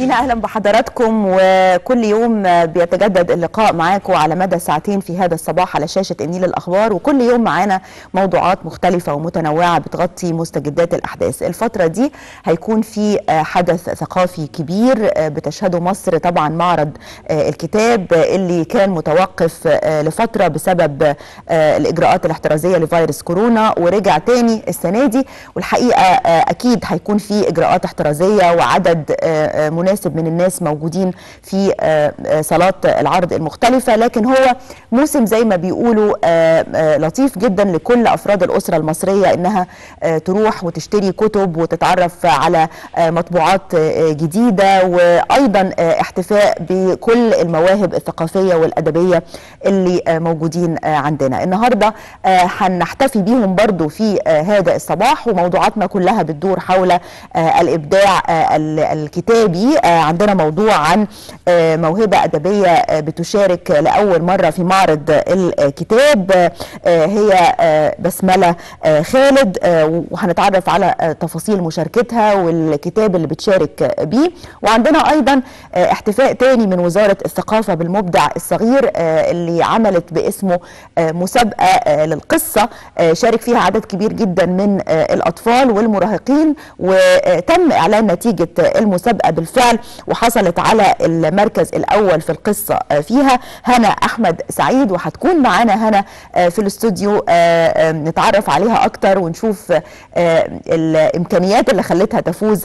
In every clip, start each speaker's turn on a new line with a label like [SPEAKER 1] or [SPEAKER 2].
[SPEAKER 1] مشاهدينا اهلا بحضراتكم وكل يوم بيتجدد اللقاء معاكم على مدى ساعتين في هذا الصباح على شاشه النيل الاخبار وكل يوم معانا موضوعات مختلفه ومتنوعه بتغطي مستجدات الاحداث الفتره دي هيكون في حدث ثقافي كبير بتشهده مصر طبعا معرض الكتاب اللي كان متوقف لفتره بسبب الاجراءات الاحترازيه لفيروس كورونا ورجع تاني السنه دي والحقيقه اكيد هيكون في اجراءات احترازيه وعدد مناسب من الناس موجودين في صالات العرض المختلفة لكن هو موسم زي ما بيقولوا لطيف جدا لكل أفراد الأسرة المصرية إنها تروح وتشتري كتب وتتعرف على مطبوعات جديدة وأيضا احتفاء بكل المواهب الثقافية والأدبية اللي موجودين عندنا النهاردة هنحتفي بيهم برضو في هذا الصباح وموضوعاتنا كلها بتدور حول الإبداع الكتابي عندنا موضوع عن موهبة أدبية بتشارك لأول مرة في معرض الكتاب هي بسملة خالد وهنتعرف على تفاصيل مشاركتها والكتاب اللي بتشارك بيه وعندنا أيضا احتفاء تاني من وزارة الثقافة بالمبدع الصغير اللي عملت باسمه مسابقة للقصة شارك فيها عدد كبير جدا من الأطفال والمراهقين وتم إعلان نتيجة المسابقة بالفعل وحصلت على المركز الأول في القصة فيها هنا أحمد سعيد وهتكون معانا هنا في الاستوديو نتعرف عليها أكتر ونشوف الإمكانيات اللي خلتها تفوز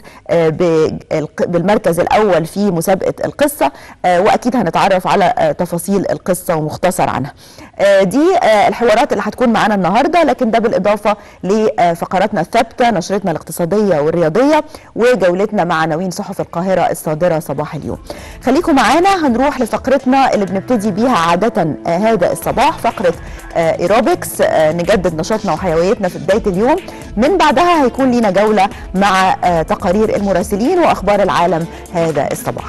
[SPEAKER 1] بالمركز الأول في مسابقة القصة وأكيد هنتعرف على تفاصيل القصة ومختصر عنها دي الحوارات اللي هتكون معانا النهارده لكن ده بالاضافه لفقراتنا الثابته نشرتنا الاقتصاديه والرياضيه وجولتنا مع عناوين صحف القاهره الصادره صباح اليوم. خليكم معانا هنروح لفقرتنا اللي بنبتدي بيها عاده هذا الصباح فقره ايروبكس نجدد نشاطنا وحيويتنا في بدايه اليوم من بعدها هيكون لينا جوله مع تقارير المراسلين واخبار العالم هذا الصباح.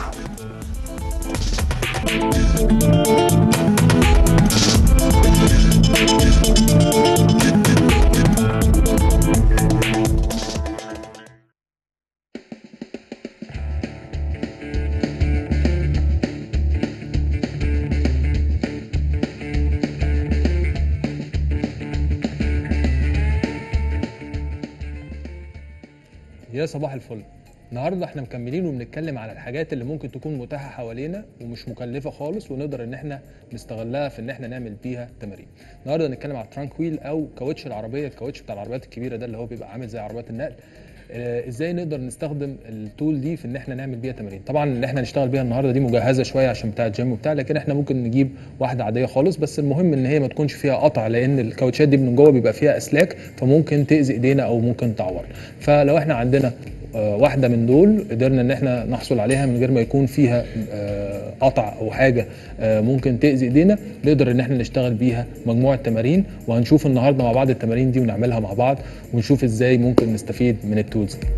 [SPEAKER 2] يا صباح الفل النهارده احنا مكملين وبنتكلم على الحاجات اللي ممكن تكون متاحه حوالينا ومش مكلفه خالص ونقدر ان احنا نستغلها في ان احنا نعمل بيها تمارين النهارده هنتكلم على الترانك ويل او كاوتش العربيه الكاوتش بتاع العربيات الكبيره ده اللي هو بيبقى عامل زي عربيات النقل آه ازاي نقدر نستخدم التول دي في ان احنا نعمل بيها تمارين طبعا اللي احنا نشتغل بيها النهارده دي مجهزه شويه عشان بتاع الجيم وبتاع لكن احنا ممكن نجيب واحده عاديه خالص بس المهم ان هي ما تكونش فيها قطع لان الكاوتشات دي من جوه بيبقى فيها اسلاك فممكن تاذي ايدينا او ممكن تعور فلو احنا عندنا واحده من دول قدرنا ان احنا نحصل عليها من غير ما يكون فيها قطع او حاجه ممكن تاذي ايدينا نقدر ان احنا نشتغل بيها مجموعه تمارين وهنشوف النهارده مع بعض التمارين دي ونعملها مع بعض ونشوف ازاي ممكن نستفيد من التولز دي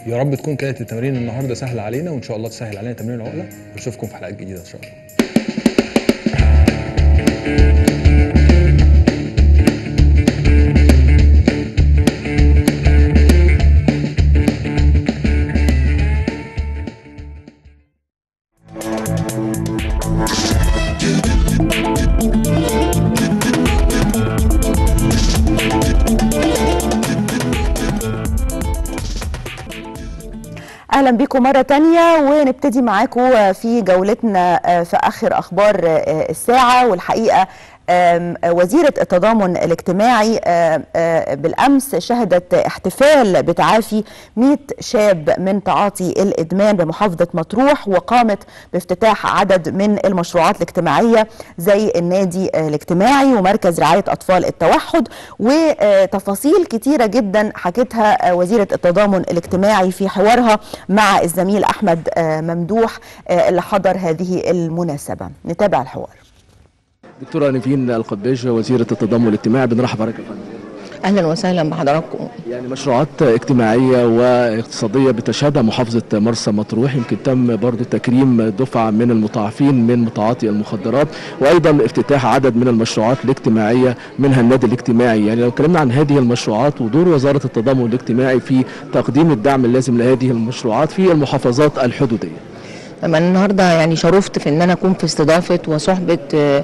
[SPEAKER 2] يا رب تكون كانت التمارين النهارده سهله علينا وان شاء الله تسهل علينا تمرين العقله ونشوفكم في حلقات جديده ان شاء الله
[SPEAKER 1] اهلا بكم مره تانية ونبتدي معاكم في جولتنا في اخر اخبار الساعه والحقيقه وزيرة التضامن الاجتماعي بالأمس شهدت احتفال بتعافي 100 شاب من تعاطي الإدمان بمحافظة مطروح وقامت بافتتاح عدد من المشروعات الاجتماعية زي النادي الاجتماعي ومركز رعاية أطفال التوحد وتفاصيل كتيرة جدا حكتها وزيرة التضامن الاجتماعي في حوارها مع الزميل أحمد ممدوح اللي حضر هذه المناسبة نتابع الحوار
[SPEAKER 3] دكتورة نيفين القباش وزيرة التضامن الاجتماعي بنرحب بحضرتك
[SPEAKER 4] اهلا وسهلا بحضراتكم
[SPEAKER 3] يعني مشروعات اجتماعيه واقتصاديه بتشهدها محافظه مرسى مطروح يمكن تم برضو تكريم دفعه من المتعافين من متعاطي المخدرات وايضا افتتاح عدد من المشروعات الاجتماعيه منها النادي الاجتماعي يعني لو اتكلمنا عن هذه المشروعات ودور وزاره التضامن الاجتماعي في تقديم الدعم اللازم لهذه المشروعات في المحافظات الحدوديه
[SPEAKER 4] انا النهارده يعني شرفت في ان انا اكون في استضافه وصحبه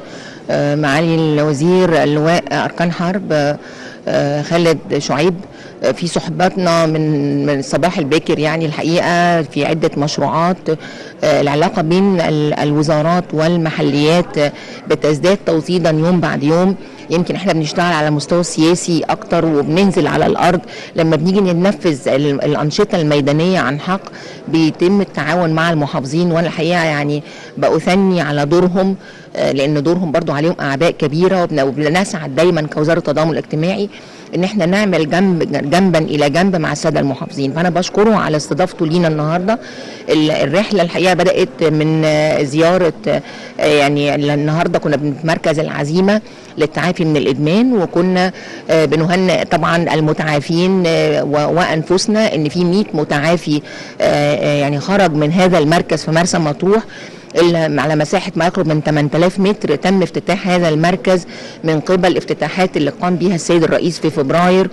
[SPEAKER 4] معالي الوزير اللواء اركان حرب خالد شعيب في صحباتنا من من الصباح الباكر يعني الحقيقه في عده مشروعات العلاقه بين الوزارات والمحليات بتزداد توطيدا يوم بعد يوم يمكن احنا بنشتغل على المستوى السياسي اكتر وبننزل على الارض لما بنيجي ننفذ الانشطه الميدانيه عن حق بيتم التعاون مع المحافظين وانا الحقيقه يعني باثني على دورهم لان دورهم برضو عليهم اعباء كبيره وبنسعد دايما كوزاره التضامن الاجتماعي ان احنا نعمل جنب جنبا الى جنب مع الساده المحافظين فانا بشكره على استضافته لينا النهارده الرحله الحقيقه بدات من زياره يعني النهارده كنا في مركز العزيمه للتعافي من الادمان وكنا بنهنئ طبعا المتعافين وانفسنا ان في 100 متعافي يعني خرج من هذا المركز في مرسى مطروح على مساحة ما يقرب من 8000 متر تم افتتاح هذا المركز من قبل افتتاحات اللي قام بها السيد الرئيس في فبراير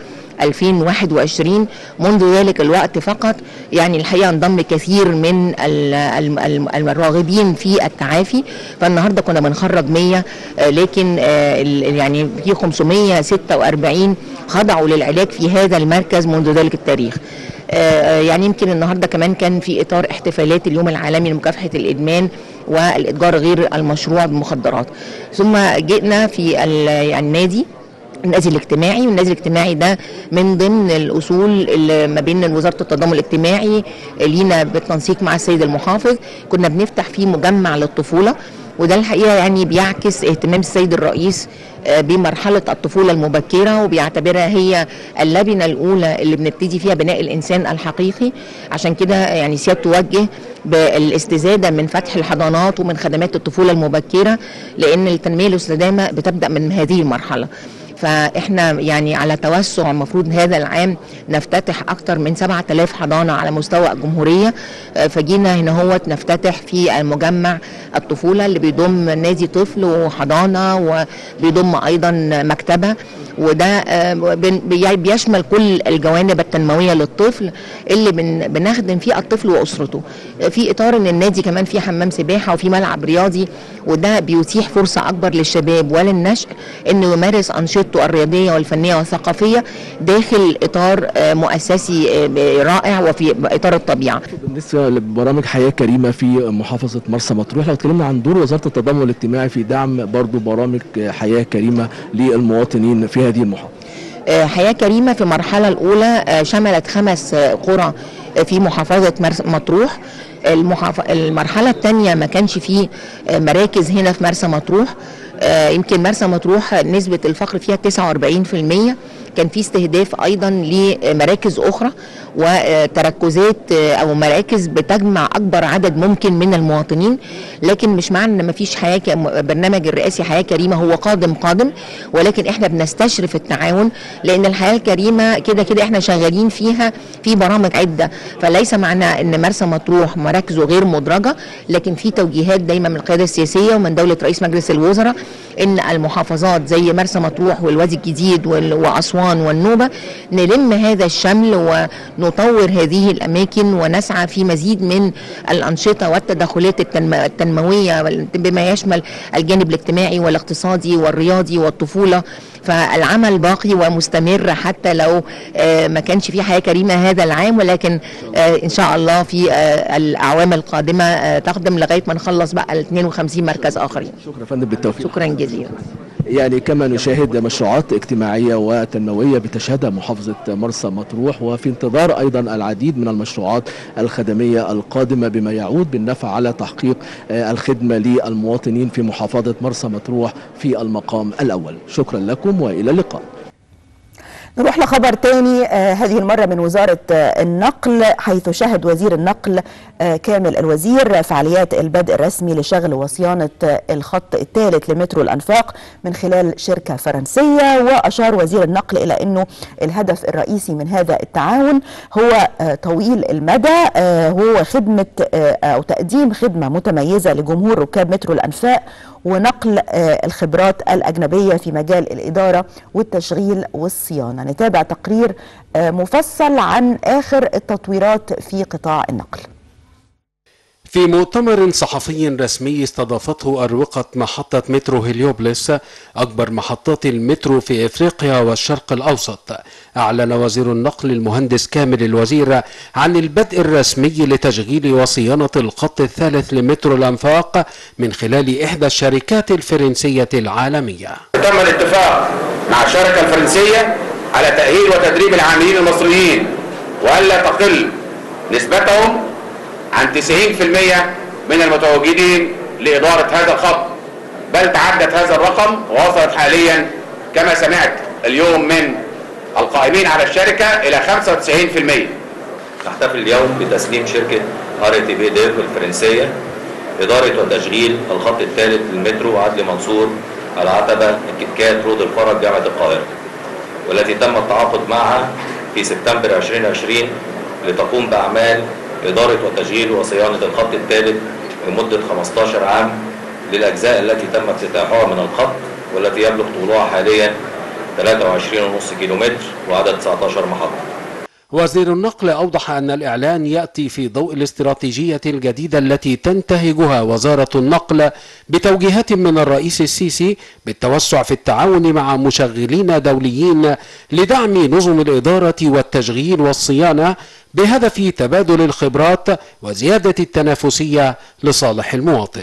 [SPEAKER 4] 2021 منذ ذلك الوقت فقط يعني الحقيقه انضم كثير من الراغبين في التعافي فالنهارده كنا بنخرج 100 لكن يعني في 546 خضعوا للعلاج في هذا المركز منذ ذلك التاريخ يعني يمكن النهارده كمان كان في اطار احتفالات اليوم العالمي لمكافحه الادمان والاتجار غير المشروع بالمخدرات ثم جئنا في يعني النادي النادي الاجتماعي والنادي الاجتماعي ده من ضمن الاصول اللي ما بين وزاره التضامن الاجتماعي لينا بالتنسيق مع السيد المحافظ كنا بنفتح فيه مجمع للطفوله وده الحقيقه يعني بيعكس اهتمام السيد الرئيس بمرحله الطفوله المبكره وبيعتبرها هي اللبنه الاولى اللي بنبتدي فيها بناء الانسان الحقيقي عشان كده يعني سيادته توجه بالاستزاده من فتح الحضانات ومن خدمات الطفوله المبكره لان التنميه الاستدامه بتبدا من هذه المرحله فاحنا يعني على توسع المفروض هذا العام نفتتح اكثر من 7000 حضانه على مستوى الجمهوريه فجينا هنا هو نفتتح في المجمع الطفوله اللي بيضم نادي طفل وحضانه وبيضم ايضا مكتبه وده بيشمل كل الجوانب التنمويه للطفل اللي بنخدم فيه الطفل واسرته في اطار ان النادي كمان فيه حمام سباحه وفي ملعب رياضي وده بيتيح فرصه اكبر للشباب وللنشء انه يمارس انشطته الرياضيه والفنيه والثقافيه داخل اطار مؤسسي رائع وفي اطار الطبيعه.
[SPEAKER 3] بالنسبه لبرامج حياه كريمه في محافظه مرسى مطروح لو اتكلمنا عن دور وزاره التضامن الاجتماعي في دعم برضو برامج حياه كريمه للمواطنين في هذه المحافظه.
[SPEAKER 4] حياه كريمه في المرحله الاولى شملت خمس قرى في محافظه مطروح المحاف... المرحله الثانيه ما كانش فيه مراكز هنا في مرسى مطروح يمكن مرسى مطروح نسبة الفقر فيها 49% كان في استهداف ايضا لمراكز اخرى وتركزات او مراكز بتجمع اكبر عدد ممكن من المواطنين لكن مش معنى ان مفيش حياه ك- برنامج الرئاسي حياه كريمه هو قادم قادم ولكن احنا بنستشرف التعاون لان الحياه الكريمه كده كده احنا شغالين فيها في برامج عده فليس معنى ان مرسى مطروح مراكزه غير مدرجه لكن في توجيهات دايما من القياده السياسيه ومن دوله رئيس مجلس الوزراء ان المحافظات زي مرسى مطروح والوادي الجديد وال- واسوان والنوبه نلم هذا الشمل ونطور هذه الاماكن ونسعى في مزيد من الانشطه والتدخلات التنم- التنمويه وال- بما يشمل الجانب الاجتماعي والاقتصادي والرياضي والطفوله فالعمل باقي ومستمر حتى لو آه، ما كانش في حياه كريمه هذا العام ولكن آه، ان شاء الله في آه، الاعوام القادمه آه، تقدم لغايه ما نخلص بقى ال 52 مركز اخرين
[SPEAKER 3] شكرا فندم بالتوفيق
[SPEAKER 4] شكرا جزيلا
[SPEAKER 3] يعني كما نشاهد مشروعات اجتماعية وتنموية بتشهدها محافظة مرسى مطروح وفي انتظار أيضا العديد من المشروعات الخدمية القادمة بما يعود بالنفع على تحقيق آه، الخدمة للمواطنين في محافظة مرسى مطروح في المقام الأول شكرا لكم وإلى اللقاء
[SPEAKER 1] نروح لخبر تاني آه هذه المرة من وزارة آه النقل حيث شهد وزير النقل آه كامل الوزير فعاليات البدء الرسمي لشغل وصيانة آه الخط الثالث لمترو الأنفاق من خلال شركة فرنسية وأشار وزير النقل إلى أنه الهدف الرئيسي من هذا التعاون هو آه طويل المدى آه هو خدمة آه أو تقديم خدمة متميزة لجمهور ركاب مترو الأنفاق ونقل آه، الخبرات الأجنبية في مجال الإدارة والتشغيل والصيانة نتابع تقرير آه، مفصل عن آخر التطويرات في قطاع النقل
[SPEAKER 5] في مؤتمر صحفي رسمي استضافته أروقة محطة مترو هليوبلس أكبر محطات المترو في إفريقيا والشرق الأوسط أعلن وزير النقل المهندس كامل الوزير عن البدء الرسمي لتشغيل وصيانة الخط الثالث لمترو الأنفاق من خلال إحدى الشركات الفرنسية العالمية
[SPEAKER 6] تم الاتفاق مع الشركة الفرنسية على تأهيل وتدريب العاملين المصريين وألا تقل نسبتهم عن 90% من المتواجدين لإدارة هذا الخط بل تعدت هذا الرقم ووصلت حاليا كما سمعت اليوم من القائمين على الشركة إلى 95%
[SPEAKER 7] نحتفل اليوم بتسليم شركة ار تي بي ديف الفرنسية إدارة وتشغيل الخط الثالث للمترو عدلي منصور العتبة من كتكات رود الفرج جامعة القاهرة والتي تم التعاقد معها في سبتمبر 2020 لتقوم بأعمال إدارة وتشغيل وصيانة الخط الثالث لمدة 15 عام للأجزاء التي تم افتتاحها من الخط والتي يبلغ طولها حاليا 23.5 كيلومتر وعدد 19 محطة
[SPEAKER 5] وزير النقل أوضح أن الإعلان يأتي في ضوء الاستراتيجية الجديدة التي تنتهجها وزارة النقل بتوجيهات من الرئيس السيسي بالتوسع في التعاون مع مشغلين دوليين لدعم نظم الإدارة والتشغيل والصيانة بهدف تبادل الخبرات وزيادة التنافسية لصالح المواطن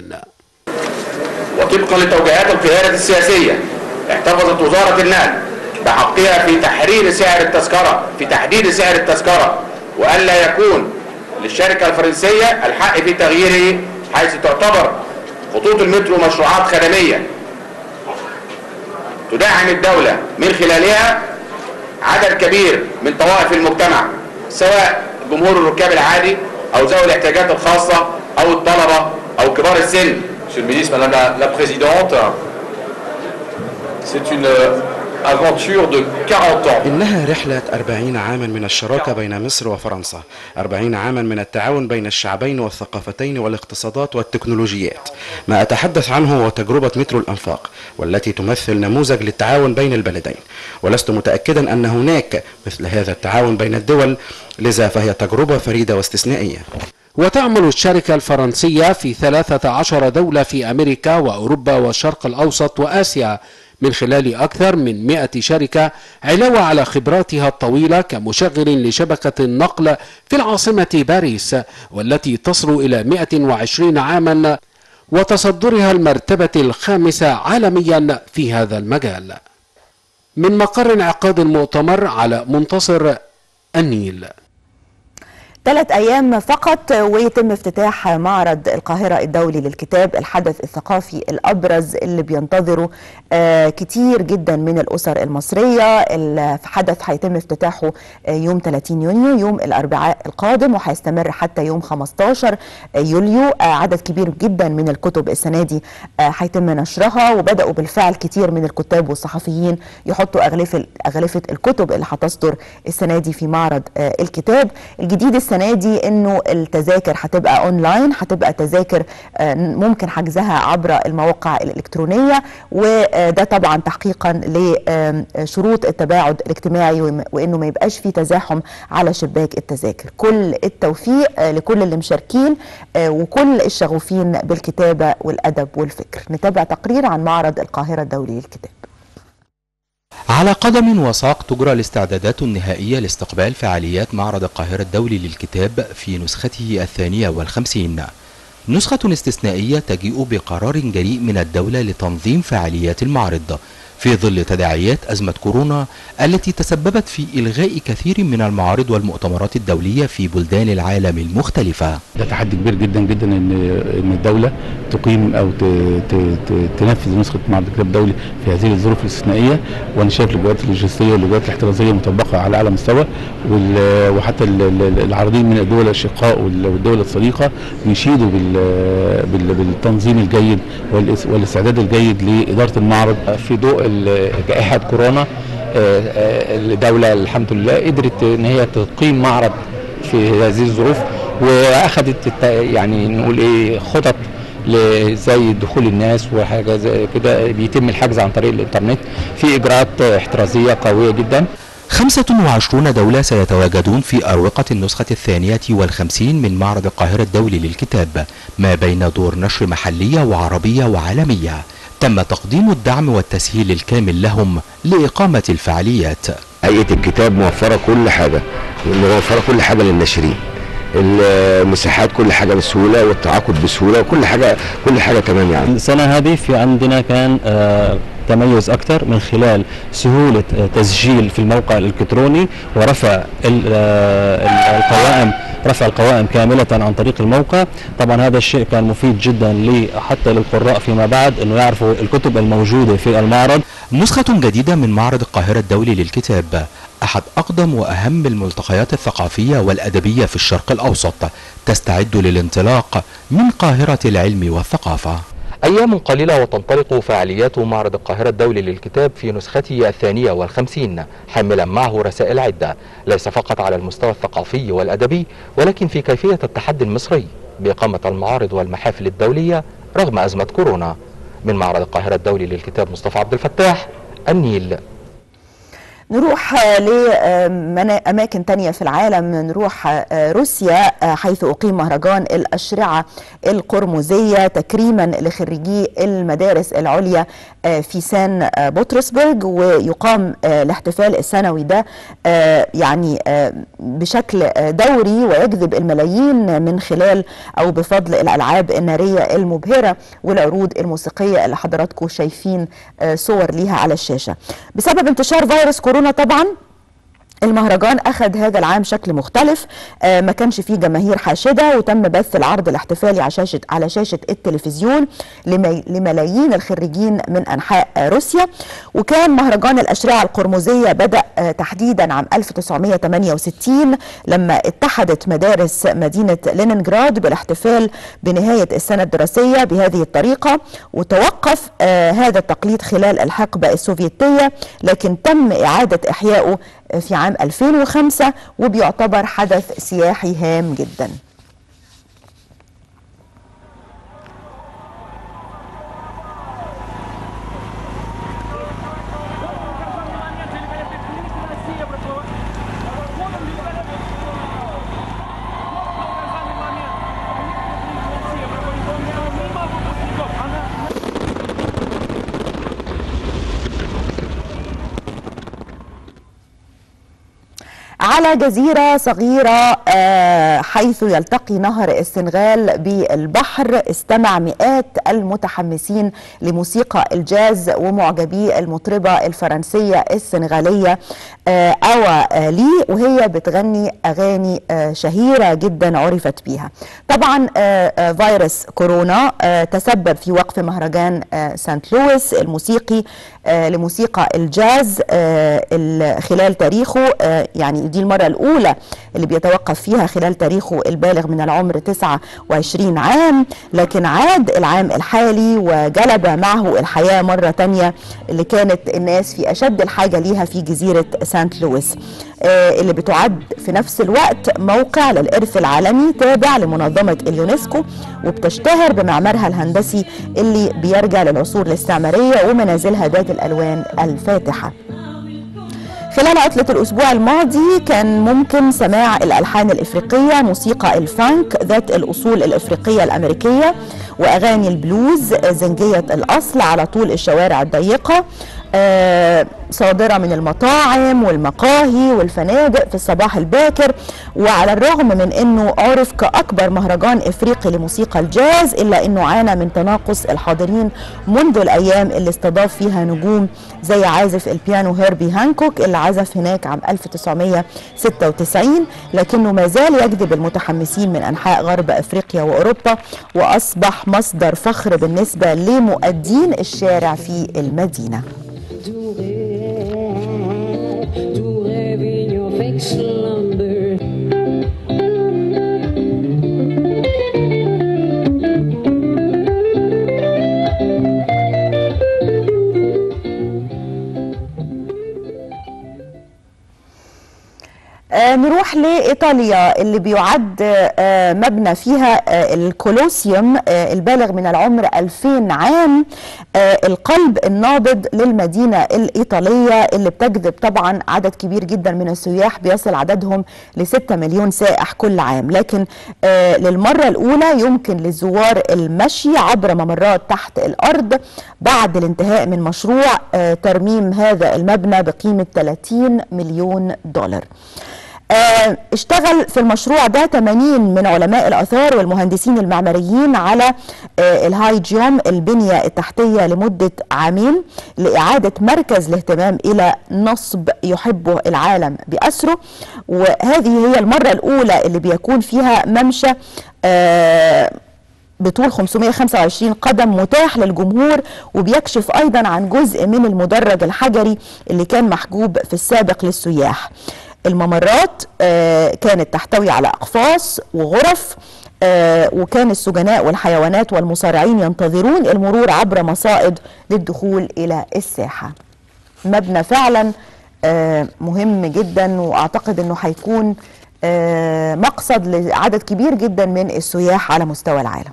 [SPEAKER 6] وطبقا لتوجيهات القيادة السياسية احتفظت وزارة النقل بحقها في تحرير سعر التذكرة في تحديد سعر التذكرة وألا يكون للشركة الفرنسية الحق في تغييره حيث تعتبر خطوط المترو مشروعات خدمية تدعم الدولة من خلالها عدد كبير من طوائف المجتمع سواء جمهور الركاب العادي أو ذوي الاحتياجات الخاصة أو الطلبة أو كبار السن
[SPEAKER 8] Monsieur le ministre, Madame la, la Présidente, c'est une aventure de 40 ans.
[SPEAKER 9] إنها رحلة 40 عاما من الشراكة بين مصر وفرنسا 40 عاما من التعاون بين الشعبين والثقافتين والاقتصادات والتكنولوجيات ما أتحدث عنه هو تجربة مترو الأنفاق والتي تمثل نموذج للتعاون بين البلدين ولست متأكدا أن هناك مثل هذا التعاون بين الدول لذا فهي تجربة فريدة واستثنائية
[SPEAKER 5] وتعمل الشركة الفرنسية في 13 دولة في أمريكا وأوروبا والشرق الأوسط وآسيا من خلال أكثر من 100 شركة علاوة على خبراتها الطويلة كمشغل لشبكة النقل في العاصمة باريس والتي تصل إلى 120 عاما وتصدرها المرتبة الخامسة عالميا في هذا المجال من مقر انعقاد المؤتمر على منتصر النيل
[SPEAKER 1] ثلاث أيام فقط ويتم افتتاح معرض القاهرة الدولي للكتاب الحدث الثقافي الأبرز اللي بينتظره آه، كتير جدا من الأسر المصرية الحدث هيتم افتتاحه آه، يوم 30 يونيو يوم الأربعاء القادم وهيستمر حتى يوم 15 يوليو آه، عدد كبير جدا من الكتب السنة دي آه، هيتم نشرها وبدأوا بالفعل كتير من الكتاب والصحفيين يحطوا أغلفة أغلفة الكتب اللي هتصدر السنة دي في معرض آه، الكتاب الجديد السنة دي انه التذاكر هتبقى اونلاين هتبقى تذاكر آه، ممكن حجزها عبر المواقع الإلكترونية وده طبعا تحقيقا لشروط التباعد الاجتماعي وم- وانه ما يبقاش في تزاحم على شباك التذاكر كل التوفيق آه، لكل اللي مشاركين آه، وكل الشغوفين بالكتابة والأدب والفكر نتابع تقرير عن معرض القاهرة الدولي للكتاب
[SPEAKER 10] على قدم وساق تجرى الاستعدادات النهائية لاستقبال فعاليات معرض القاهرة الدولي للكتاب في نسخته الثانية والخمسين نسخة استثنائية تجيء بقرار جريء من الدولة لتنظيم فعاليات المعرض في ظل تداعيات أزمة كورونا التي تسببت في إلغاء كثير من المعارض والمؤتمرات الدولية في بلدان العالم المختلفة
[SPEAKER 11] ده تحدي كبير جدا جدا ان ان الدوله تقيم او ت- ت- ت- تنفذ نسخه معرض الكتاب الدولي في هذه الظروف الاستثنائيه وانا شايف الاجراءات اللوجستيه والاجراءات الاحترازيه مطبقه على اعلى مستوى وال- وحتى ال- ال- العارضين من الدول الاشقاء وال- والدول الصديقه بيشيدوا بال- بال- بالتنظيم الجيد والاس- والاستعداد الجيد لاداره المعرض
[SPEAKER 12] في ضوء ال- جائحة كورونا آه، آه، الدولة الحمد لله قدرت ان هي تقيم معرض في هذه الظروف واخذت الت- يعني نقول ايه خطط ل- زي دخول الناس وحاجه زي كده بيتم الحجز عن طريق الانترنت في اجراءات احترازيه قويه جدا
[SPEAKER 10] 25 دولة سيتواجدون في أروقة النسخة الثانية والخمسين من معرض القاهرة الدولي للكتاب ما بين دور نشر محلية وعربية وعالمية تم تقديم الدعم والتسهيل الكامل لهم لإقامة الفعاليات
[SPEAKER 13] هيئه الكتاب موفره كل حاجه موفره كل حاجه للناشرين المساحات كل حاجه بسهوله والتعاقد بسهوله وكل حاجه كل حاجه تمام يعني
[SPEAKER 14] السنة هذه في عندنا كان آه، تميز أكثر من خلال سهولة آه، تسجيل في الموقع الإلكتروني ورفع ال- آه، ال- القوائم رفع القوائم كاملة عن طريق الموقع طبعا هذا الشيء كان مفيد جدا لي حتى للقراء فيما بعد أنه يعرفوا الكتب الموجودة في المعرض
[SPEAKER 10] نسخة جديدة من معرض القاهرة الدولي للكتاب أحد أقدم وأهم الملتقيات الثقافية والأدبية في الشرق الأوسط تستعد للانطلاق من قاهرة العلم والثقافة أيام قليلة وتنطلق فعاليات معرض القاهرة الدولي للكتاب في نسخته الثانية والخمسين حاملا معه رسائل عدة ليس فقط على المستوى الثقافي والأدبي ولكن في كيفية التحدي المصري بإقامة المعارض والمحافل الدولية رغم أزمة كورونا من معرض القاهرة الدولي للكتاب مصطفى عبد الفتاح النيل
[SPEAKER 1] نروح لأماكن تانية في العالم نروح آه، روسيا آه، حيث أقيم مهرجان الأشرعة القرمزية تكريما لخريجي المدارس العليا آه، في سان آه، بطرسبرج ويقام آه، الاحتفال السنوي ده آه، يعني آه، بشكل آه، دوري ويجذب الملايين من خلال أو بفضل الألعاب النارية المبهرة والعروض الموسيقية اللي حضراتكم شايفين آه، صور ليها على الشاشة بسبب انتشار فيروس كورونا طبعا المهرجان أخذ هذا العام شكل مختلف آه، ما كانش فيه جماهير حاشدة وتم بث العرض الاحتفالي على شاشة على شاشة التلفزيون لمي- لملايين الخريجين من أنحاء آه، روسيا وكان مهرجان الأشرعة القرمزية بدأ آه، تحديدا عام 1968 لما اتحدت مدارس مدينة لينينجراد بالاحتفال بنهاية السنة الدراسية بهذه الطريقة وتوقف آه، هذا التقليد خلال الحقبة السوفيتية لكن تم إعادة إحيائه في عام 2005 وبيعتبر حدث سياحي هام جدا على جزيرة صغيرة آه، حيث يلتقي نهر السنغال بالبحر استمع مئات المتحمسين لموسيقى الجاز ومعجبي المطربة الفرنسية السنغالية آه، أوا آه، لي وهي بتغني أغاني آه، شهيرة جدا عرفت بيها طبعا آه، آه، فيروس كورونا آه، تسبب في وقف مهرجان آه، سانت لويس الموسيقي آه، لموسيقى الجاز آه، ال- خلال تاريخه آه، يعني دي المرة الأولى اللي بيتوقف فيها خلال تاريخه البالغ من العمر 29 عام لكن عاد العام الحالي وجلب معه الحياة مرة تانية اللي كانت الناس في أشد الحاجة ليها في جزيرة سانت لويس آه، اللي بتعد في نفس الوقت موقع للإرث العالمي تابع لمنظمة اليونسكو وبتشتهر بمعمارها الهندسي اللي بيرجع للعصور الاستعمارية ومنازلها ذات الألوان الفاتحة خلال عطلة الأسبوع الماضي كان ممكن سماع الألحان الإفريقية موسيقى الفانك ذات الأصول الإفريقية الأمريكية وأغاني البلوز زنجية الأصل على طول الشوارع الضيقة آه، صادرة من المطاعم والمقاهي والفنادق في الصباح الباكر وعلى الرغم من أنه عرف كأكبر مهرجان إفريقي لموسيقى الجاز إلا أنه عانى من تناقص الحاضرين منذ الأيام اللي استضاف فيها نجوم زي عازف البيانو هيربي هانكوك اللي عزف هناك عام 1996 لكنه ما زال يجذب المتحمسين من أنحاء غرب أفريقيا وأوروبا وأصبح مصدر فخر بالنسبة لمؤدين الشارع في المدينة
[SPEAKER 15] Tout réveillon avec slumber.
[SPEAKER 1] آه، نروح لإيطاليا اللي بيعد آه، مبنى فيها آه، الكولوسيوم آه، البالغ من العمر 2000 عام آه، القلب النابض للمدينة الإيطالية اللي بتجذب طبعا عدد كبير جدا من السياح بيصل عددهم ل 6 مليون سائح كل عام لكن آه، للمرة الأولى يمكن للزوار المشي عبر ممرات تحت الأرض بعد الانتهاء من مشروع آه، ترميم هذا المبنى بقيمة 30 مليون دولار آه، اشتغل في المشروع ده 80 من علماء الآثار والمهندسين المعماريين على آه، الهاي جيوم البنية التحتية لمدة عامين لإعادة مركز الاهتمام إلى نصب يحبه العالم بأسره وهذه هي المرة الأولى اللي بيكون فيها ممشى آه، بطول 525 قدم متاح للجمهور وبيكشف ايضا عن جزء من المدرج الحجري اللي كان محجوب في السابق للسياح الممرات آه، كانت تحتوي على اقفاص وغرف آه، وكان السجناء والحيوانات والمصارعين ينتظرون المرور عبر مصائد للدخول الى الساحه مبنى فعلا آه، مهم جدا واعتقد انه هيكون آه، مقصد لعدد كبير جدا من السياح على مستوى العالم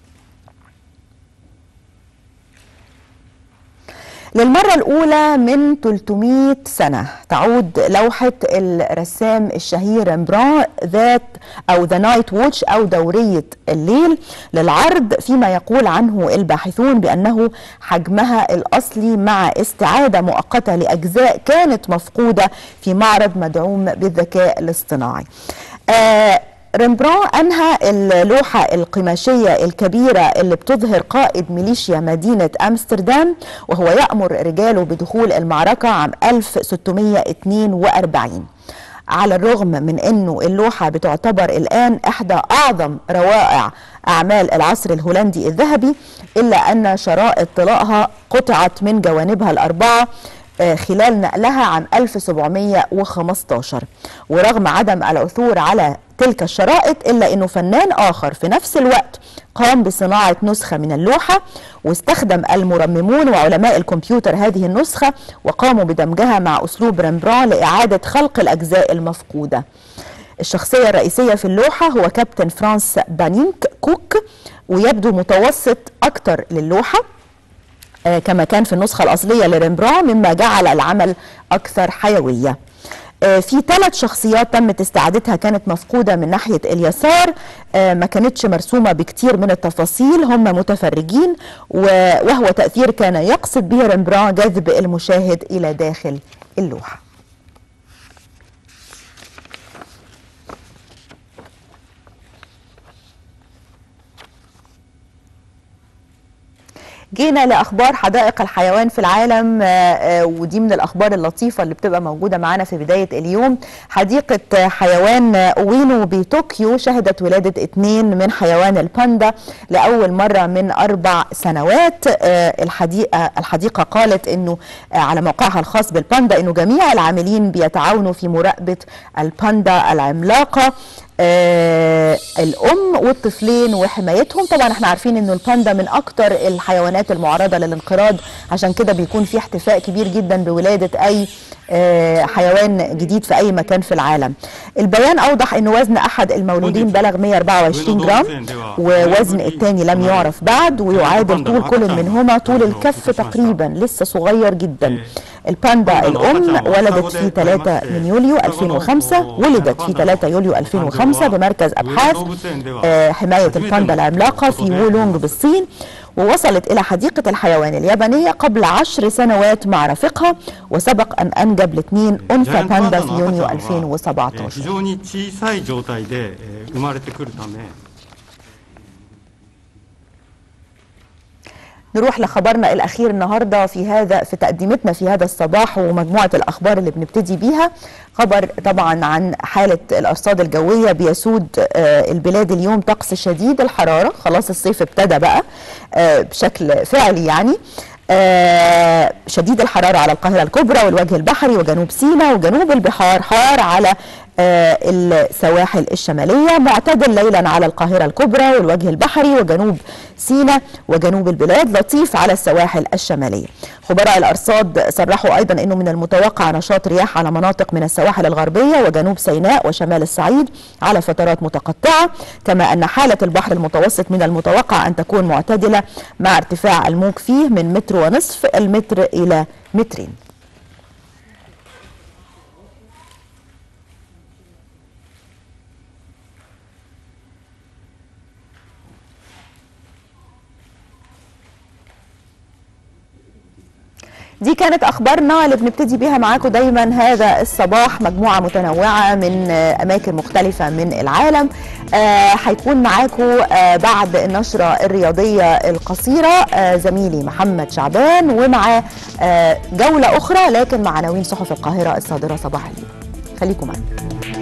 [SPEAKER 1] للمرة الأولى من 300 سنة تعود لوحة الرسام الشهير ريمبران ذات أو ذا نايت ووتش أو دورية الليل للعرض فيما يقول عنه الباحثون بأنه حجمها الأصلي مع استعادة مؤقتة لأجزاء كانت مفقودة في معرض مدعوم بالذكاء الاصطناعي آه ريمبران أنهى اللوحة القماشية الكبيرة اللي بتظهر قائد ميليشيا مدينة أمستردام وهو يأمر رجاله بدخول المعركة عام 1642 على الرغم من أنه اللوحة بتعتبر الآن إحدى أعظم روائع أعمال العصر الهولندي الذهبي إلا أن شرائط طلائها قطعت من جوانبها الأربعة آه، خلال نقلها عام 1715 ورغم عدم العثور على تلك الشرائط إلا أنه فنان آخر في نفس الوقت قام بصناعة نسخة من اللوحة واستخدم المرممون وعلماء الكمبيوتر هذه النسخة وقاموا بدمجها مع أسلوب ريمبران لإعادة خلق الأجزاء المفقودة الشخصية الرئيسية في اللوحة هو كابتن فرانس بانينك كوك ويبدو متوسط أكتر للوحة آه، كما كان في النسخة الأصلية لريمبران مما جعل العمل أكثر حيوية آه، في ثلاث شخصيات تمت استعادتها كانت مفقودة من ناحية اليسار آه، ما كانتش مرسومة بكتير من التفاصيل هم متفرجين و- وهو تأثير كان يقصد به ريمبران جذب المشاهد إلى داخل اللوحة جينا لاخبار حدائق الحيوان في العالم آه، آه، ودي من الاخبار اللطيفه اللي بتبقى موجوده معانا في بدايه اليوم حديقه آه، حيوان آه، اوينو بطوكيو شهدت ولاده اثنين من حيوان الباندا لاول مره من اربع سنوات آه، الحديقه الحديقه قالت انه آه، على موقعها الخاص بالباندا انه جميع العاملين بيتعاونوا في مراقبه الباندا العملاقه آه الام والطفلين وحمايتهم طبعا احنا عارفين انه الباندا من اكتر الحيوانات المعرضه للانقراض عشان كده بيكون في احتفاء كبير جدا بولاده اي آه حيوان جديد في اي مكان في العالم البيان اوضح ان وزن احد المولودين بلغ 124 جرام ووزن الثاني لم يعرف بعد ويعادل طول كل منهما طول الكف تقريبا لسه صغير جدا الباندا الام ولدت في 3 من يوليو 2005 ولدت في 3 يوليو 2005 بمركز ابحاث آه، حمايه الباندا العملاقه في وولونج بالصين ووصلت إلى حديقة الحيوان اليابانية قبل عشر سنوات مع رفيقها وسبق أن أنجب الاثنين أنثى باندا في يونيو 2017
[SPEAKER 16] 非常に小さい状態でえー生まれてくるため
[SPEAKER 1] نروح لخبرنا الأخير النهاردة في هذا في تقديمتنا في هذا الصباح ومجموعة الأخبار اللي بنبتدي بيها خبر طبعا عن حالة الأرصاد الجوية بيسود آه، البلاد اليوم طقس شديد الحرارة خلاص الصيف ابتدى بقى آه، بشكل فعلي يعني آه، شديد الحرارة على القاهرة الكبرى والوجه البحري وجنوب سيناء وجنوب البحار حار على آه، السواحل الشمالية معتدل ليلا على القاهرة الكبرى والوجه البحري وجنوب سيناء وجنوب البلاد لطيف على السواحل الشمالية خبراء الأرصاد صرحوا أيضا أنه من المتوقع نشاط رياح على مناطق من السواحل الغربية وجنوب سيناء وشمال الصعيد على فترات متقطعة كما أن حالة البحر المتوسط من المتوقع أن تكون معتدلة مع ارتفاع الموج فيه من متر ونصف المتر إلى مترين دي كانت اخبارنا اللي بنبتدي بيها معاكم دايما هذا الصباح مجموعه متنوعه من آه، اماكن مختلفه من العالم آه، هيكون معاكم آه، بعد النشره الرياضيه القصيره آه، زميلي محمد شعبان ومعاه آه، جوله اخرى لكن مع عناوين صحف القاهره الصادره صباح اليوم خليكم معانا